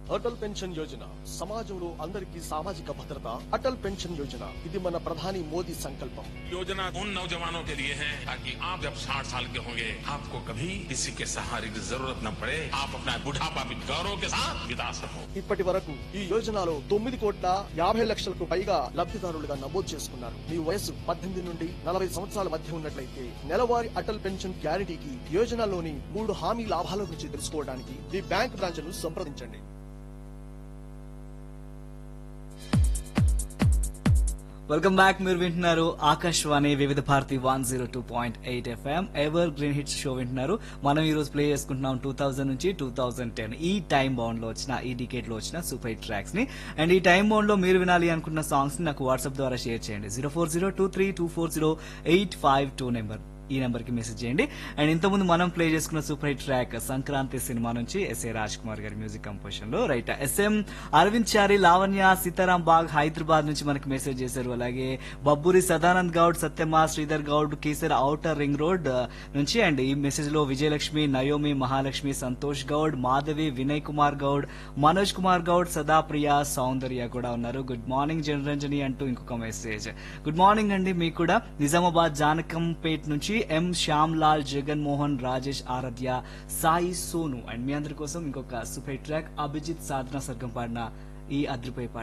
Atal pension Yojana సమాజంలో అందరికీ సామాజిక భద్రత అటల్ పెన్షన్ యోజన ఇది మన ప్రధాని మోదీ సంకల్పం योजना उन नौजवानों के लिए है ताकि आप जब 60 साल के होंगे आपको कभी किसी के सहारे की जरूरत न पड़े आप अपना बुढ़ापा भी गौरव के साथ बिता सको ఇప్పటి వరకు ఈ యోజనలో తొమ్మిది కోట్ల యాభై లక్షలకు పైగా లబ్ధిదారులుగా నమోదు చేసుకున్నారు మీ వయసు పద్దెనిమిది నుండి నలభై సంవత్సరాల మధ్య ఉన్నట్లయితే నెలవారీ అటల్ పెన్షన్ గ్యారంటీకి యోజనలోని మూడు హామీ లాభాల గురించి తెలుసుకోవడానికి మీ బ్యాంక్ బ్రాంచ్ ను సంప్రదించండి వెల్కమ్ బ్యాక్ మీరు వింటున్నారు Akashvani Vividh Bharati one zero two point eight FM evergreen hits show వింటున్నారు మనం ఈ రోజు ప్లే చేసుకుంటున్నాం టూ థౌసండ్ నుంచి టూ థౌసండ్ టెన్ ఈ టైం బౌండ్ లో వచ్చిన ఈ డికేట్ లో వచ్చిన సూపర్ హిట్ ట్రాక్స్ ని అండ్ ఈ టైం బౌండ్ లో మీరు వినాలి అనుకున్న సాంగ్స్ ని నాకు వాట్సాప్ ద్వారా షేర్ చేయండి zero four zero two three two four zero eight five two number ఈ నెంబర్ కి మెసేజ్ చేయండి అండ్ ఇంతకుముందు మనం ప్లే చేసుకున్న super hit track Sankranti cinema నుంచి ఎస్ఏ రాజ్ కుమార్ గారి మ్యూజిక్ కంపోజిషన్ లో రైట్ ఎస్ఎం అరవింద్ చారి లావణ్య సీతారాం బాగ్ హైదరాబాద్ నుంచి మనకి మెసేజ్ చేశారు అలాగే బబ్బూరి సదానంద్ గౌడ్ సత్యమా Sridhar Goud Kesar outer ring road ఆ, నుంచి అండ్ ఈ మెసేజ్ లో విజయలక్ష్మి నయోమి మహాలక్ష్మి సంతోష్ గౌడ్ మాధవి వినయ్ కుమార్ గౌడ్ మనోజ్ కుమార్ గౌడ్ సదాప్రియ సౌందర్య కూడా ఉన్నారు గుడ్ మార్నింగ్ జనరంజని అంటూ ఇంకొక మెసేజ్ గుడ్ మార్నింగ్ అండి మీకు కూడా నిజామాబాద్ జానకంపేట్ నుంచి ఎం శ్యామ్ లాల్ జగన్ మోహన్ రాజేష్ ఆరాధ్య సాయి సోను అండ్ మీ అందరి కోసం ఇంకొక సూపర్ ట్రాక్ అభిజిత్ సాధన సర్గం పాడిన ఈ అద్రిపోయి పాట